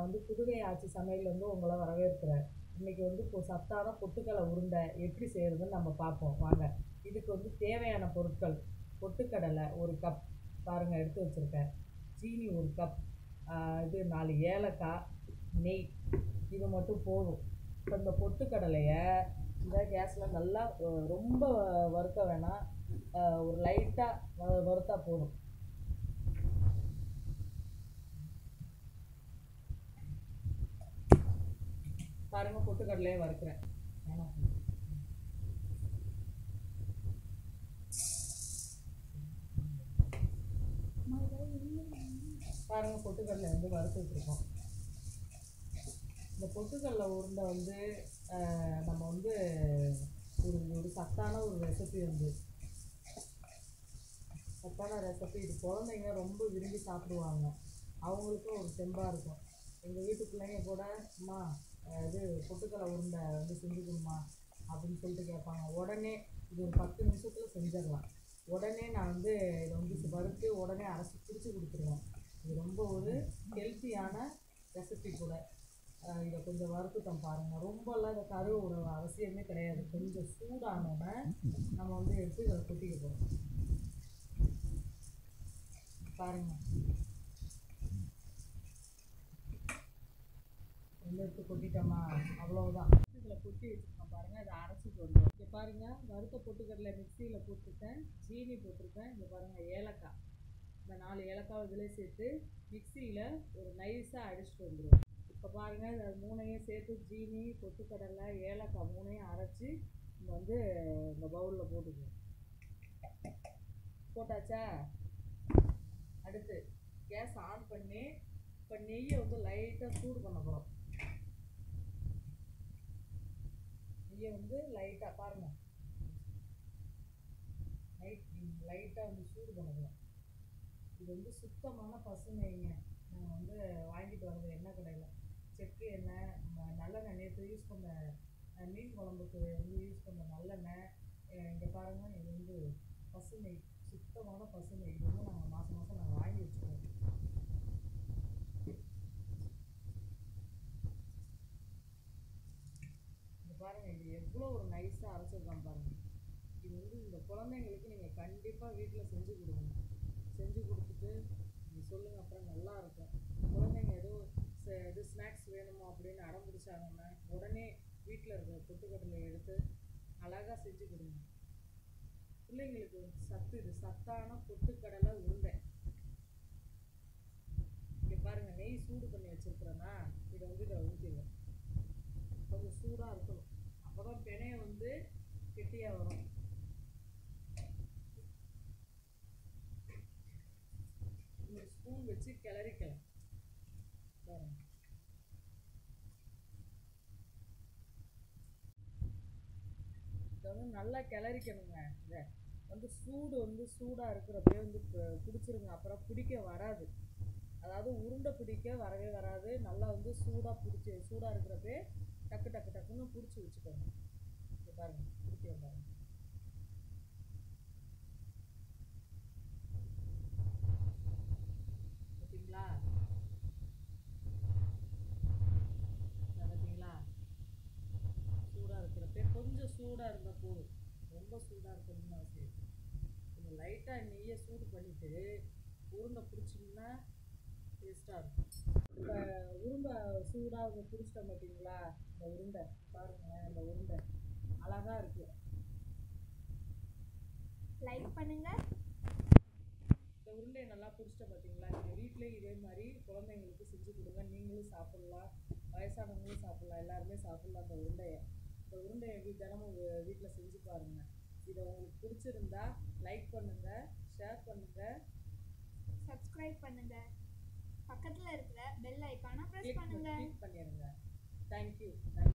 வந்து புதுகை ஆட்சி சமையல் வந்து உங்களை வரவேற்கிறேன் இன்னைக்கு வந்து இப்போ சத்தான பொட்டுக்கடலை உருண்டை எப்படி செய்கிறதுன்னு நம்ம பார்ப்போம் வாங்க இதுக்கு வந்து தேவையான பொருட்கள் பொட்டுக்கடலை ஒரு கப் பாருங்கள் எடுத்து வச்சுருக்கேன் சீனி ஒரு கப் இது நாலு ஏலக்காய் நெய் இது மட்டும் போதும் இப்போ இந்த பொட்டுக்கடலையை இந்த கேஸில் நல்லா அஹ், ரொம்ப வறுக்க வேணாம் அஹ், ஒரு லைட்டாக வறுத்தா போதும் பாருங்க பொட்டுக்கடலையே வறுக்கிறேன் வேணாம். பாருங்க பொட்டுக்கடலை வந்து வறுத்து வச்சுருக்கோம் இந்த பொட்டுக்கடலை உருண்டை வந்து ஆஹ், நம்ம வந்து ஒரு ஒரு சத்தான ஒரு ரெசிபி வந்து சத்தான ரெசிபி இது குழந்தைங்க ரொம்ப விரும்பி சாப்பிடுவாங்க அவங்களுக்கும் ஒரு தெம்பாக இருக்கும் எங்கள் வீட்டு பிள்ளைங்க கூட அம்மா அஹ், இது பொட்டுக்கடலை உருண்டை வந்து செஞ்சு கொடுமா அப்படின்னு சொல்லிட்டு கேட்பாங்க உடனே இது ஒரு பத்து நிமிஷத்தில் செஞ்சிடலாம் உடனே நான் வந்து இதை வந்து வறுத்து உடனே அரைச்சி பிடிச்சி கொடுத்துருவேன் இது ரொம்ப ஒரு ஹெல்த்தியான ரெசிபி கூட அஹ் இதை கொஞ்சம் வறுத்துட்டோம் பாருங்கள் ரொம்பலாம் இதை கருவ விட அவசியமே கிடையாது கொஞ்சம் சூடானோடனே நம்ம வந்து எடுத்து இதை கொட்டிக்க போகிறோம் பாருங்கள் வந்து எடுத்து கொட்டிட்டோமா அவ்வளவுதான் இதில் கொட்டி வச்சுருக்கோம் பாருங்கள் இதை அரைச்சிட்டு வந்துடும் இங்கே பாருங்கள் வறுத்த பொட்டுக்கடலை மிக்சியில் போட்டிருக்கேன் ஜீனி போட்டிருக்கேன் இங்கே பாருங்கள் ஏலக்காய் இந்த நாலு ஏலக்காய் இதிலே சேர்த்து மிக்சியில் ஒரு நைஸாக அடிச்சுட்டு வந்துடுவோம் இப்போ பாருங்கள் இது மூணையும் சேர்த்து ஜீனி பொட்டுக்கடலை ஏலக்காய் மூணையும் அரைச்சி நம்ம வந்து இந்த பவுலில் போட்டுக்குவோம் போட்டாச்சா அடுத்து கேஸ் ஆன் பண்ணி இப்போ நெய்யை வந்து லைட்டாக சூடு பண்ண போகிறோம் நெய்யை வந்து லைட்டாக பாருங்கள் லைட் லைட்டாக வந்து சூடு பண்ண போகிறோம் இது வந்து சுத்தமான பசு நெய்ங்க நாங்கள் வந்து வாங்கிட்டு வர்றது எண்ணெய் கடையில் செக்கு எண்ணெய் ம- நல்லெண்ணெய் நேற்று யூஸ் பண்ண அஹ், மீன் குழம்புக்கு வந்து யூஸ் பண்ண நல்லெண்ணெய் அஹ், இங்கே பாருங்கள் இது வந்து பசு நெய் சுத்தமான பசு நெய் இது வந்து நாங்கள் மாதம் மாதம் நாங்கள் வாங்கி வச்சுக்குவோம் இங்க பாருங்க இது எவ்வளோ ஒரு நைஸாக அரைச்சிருக்கான் பாருங்க இது வந்து இந்த குழந்தைங்களுக்கு நீங்கள் கண்டிப்பாக வீட்டில் செஞ்சு கொடுங்க செஞ்சு கொடுத்துட்டு நீங்கள் சொல்லுங்கள் அப்புறம் நல்லா இருக்கும் குழந்தைங்க ஏதோ ச- இது ஸ்நாக்ஸ் வேணுமோ அப்படின்னு அடம் பிடிச்சாங்கன்னா உடனே வீட்டில் இருக்கிற பொட்டுக்கடலை எடுத்து அழகாக செஞ்சு கொடுங்க பிள்ளைங்களுக்கு வந்து சத்து இது சத்தான பொட்டுக்கடலை உருண்டை இங்கே பாருங்க நெய் சூடு பண்ணி வச்சிருக்கிறேன்னா இதை வந்து இதை ஊற்றிடுவேன் கொஞ்சம் சூடாக இருக்கணும் அப்போ தான் பிணையம் வந்து கெட்டியாக வரும் ஒரு ஸ்பூன் வச்சு கிளறிக்கலாம் பாருங்க இதை வந்து நல்லா கிளறிக்கணுங்க இதை வந்து சூடு வந்து சூடாக இருக்கிறப்பே வந்து பு- பிடிச்சிருங்க அப்புறம் பிடிக்க வராது அதாவது உருண்டை பிடிக்க வரவே வராது நல்லா வந்து சூடாக பிடிச்சி சூடாக இருக்கிறப்பே டக்கு டக்கு டக்குன்னு பிடிச்சி வச்சுக்கோங்க இங்க பாருங்க பிடிக்க பாருங்க பார்த்தீங்களா இதை பார்த்தீங்களா சூடாக இருக்கிறப்பே கொஞ்சம் சூடாக இருந்தால் போதும் ரொம்ப சூடாக இருக்கணும்னு அவசியம் இல்லை. கொஞ்சம் லைட்டாக நெய்யை சூடு பண்ணிவிட்டு உருண்டை பிடிச்சிங்கன்னா டேஸ்ட்டாக இருக்கும் இப்போ உருண்டை சூடாக அவங்க பிடிச்சிட்டோம் பார்த்தீங்களா இந்த உருண்டை பாருங்களேன் இந்த உருண்டை அழகாக இருக்குது லைக் பண்ணுங்க இந்த உருண்டையை நல்லா பிடிச்சிட்ட பார்த்தீங்களா நீங்கள் வீட்டிலே இதே மாதிரி குழந்தைங்களுக்கு செஞ்சு கொடுங்க நீங்களும் சாப்பிட்லாம் வயசானவங்களும் சாப்பிட்லாம் எல்லாருமே சாப்பிட்லாம் அந்த உருண்டையை இந்த உருண்டையை வீ தினமும் வீட்டில் செஞ்சு பாருங்கள் இதை உங்களுக்கு பிடிச்சிருந்தா லைக் பண்ணுங்கள் ஷேர் பண்ணுங்கள் சப்ஸ்கிரைப் பண்ணுங்க பக்கத்துல இருக்கிற பெல் ஐகானை பிரஸ் கிளிக் பண்ணுங்க கிளிக் பண்ணிடுங்க தேங்க்யூ தேங்க்யூ